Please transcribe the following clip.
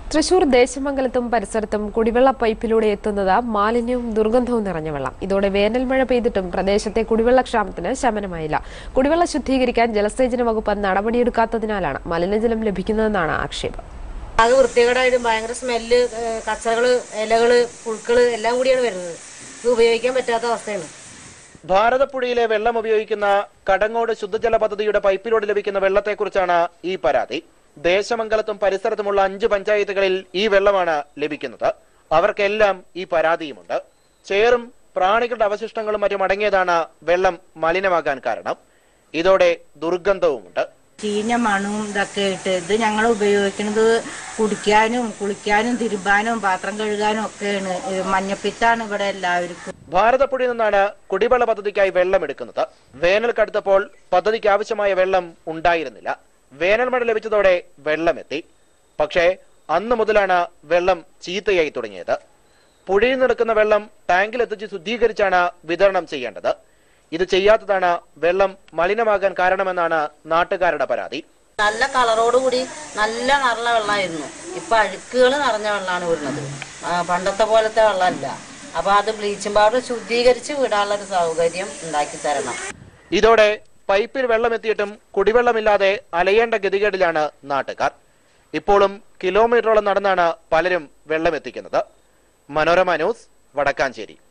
തൃശൂർ ദേശമംഗലത്തും പരിസരത്തും കുടിവെള്ള പൈപ്പിലൂടെ എത്തുന്നത് മാലിന്യവും ദുർഗന്ധവും നിറഞ്ഞ വെള്ളം ഇതോടെ വേനൽ മഴ പെയ്തിട്ടും പ്രദേശത്തെ കുടിവെള്ളക്ഷാമത്തിന് ശമനമായില്ല കുടിവെള്ളം ശുദ്ധീകരിക്കാൻ ജലസേചന വകുപ്പ് നടപടിയെടുക്കാത്തതിനാലാണ് മലിനജലം ലഭിക്കുന്നതെന്നാണ് ആക്ഷേപം അത് വൃത്തികേടായിട്ടും ഭയങ്കര സ്മെല്ല് കച്ചറകള് ഇലകള് പുഴുക്കള് എല്ലാം കൂടിയാണ് വരുന്നത് ഇത് ഉപയോഗിക്കാൻ പറ്റാത്ത അവസ്ഥയാണ് ഭാരതപ്പുഴയിലെ വെള്ളം ഉപയോഗിക്കുന്ന കടങ്ങോട് ശുദ്ധജല പദ്ധതിയുടെ പൈപ്പിലൂടെ ലഭിക്കുന്ന വെള്ളത്തെക്കുറിച്ചാണ് ഈ പരാതി ദേശമംഗലത്തും പരിസരത്തുമുള്ള അഞ്ച് പഞ്ചായത്തുകളിൽ ഈ വെള്ളമാണ് ലഭിക്കുന്നത് അവർക്കെല്ലാം ഈ പരാതിയുമുണ്ട് ചേറും പ്രാണികളുടെ അവശിഷ്ടങ്ങളും മറ്റും അടങ്ങിയതാണ് വെള്ളം മലിനമാകാൻ കാരണം ഇതോടെ ദുർഗന്ധവുമുണ്ട് ചീഞ്ഞ മണവും ഇതൊക്കെ ഇട്ട് ഇത് ഞങ്ങൾ ഉപയോഗിക്കുന്നത് കുടിക്കാനും കുളിക്കാനും തിരുമ്പാനും പാത്രം കഴുകാനും ഒക്കെയാണ് ഇത് മഞ്ഞപ്പിത്താണ് ഇവിടെ എല്ലാവർക്കും ഭാരതപ്പുഴയിൽ നിന്നാണ് കുടിവെള്ള പദ്ധതിക്കായി വെള്ളം എടുക്കുന്നത് വേനൽ കടുത്തപ്പോൾ പദ്ധതിക്ക് ആവശ്യമായ വെള്ളം ഉണ്ടായിരുന്നില്ല വേനൽ മഴ ലഭിച്ചതോടെ വെള്ളമെത്തി പക്ഷേ അന്ന് മുതലാണ് വെള്ളം ചീത്തയായി തുടങ്ങിയത് പുഴയിൽ നിന്നെടുക്കുന്ന വെള്ളം ടാങ്കിൽ എത്തിച്ച് ശുദ്ധീകരിച്ചാണ് വിതരണം ചെയ്യേണ്ടത് ഇത് ചെയ്യാത്തതാണ് വെള്ളം മലിനമാകാൻ കാരണമെന്നാണ് നാട്ടുകാരുടെ പരാതി നല്ല കളറോടുകൂടി നല്ല നിറഞ്ഞ വെള്ളമായിരുന്നു ഇപ്പൊ അഴുക്കുകൾ നിറഞ്ഞ വെള്ളമാണ് വരുന്നത് ആ, പണ്ടത്തെ പോലത്തെ വെള്ളമല്ല അപ്പൊ അത് ബ്ലീച്ചിങ് പൗഡർ ശുദ്ധീകരിച്ച് വിടാനുള്ള ഒരു സൗകര്യം ഉണ്ടാക്കി തരണം ഇതോടെ പൈപ്പിൽ വെള്ളമെത്തിയിട്ടും കുടിവെള്ളമില്ലാതെ അലയേണ്ട ഗതികേടിലാണ് നാട്ടുകാർ ഇപ്പോഴും കിലോമീറ്ററോളം നടന്നാണ് പലരും വെള്ളമെത്തിക്കുന്നത് മനോരമ ന്യൂസ് വടക്കാഞ്ചേരി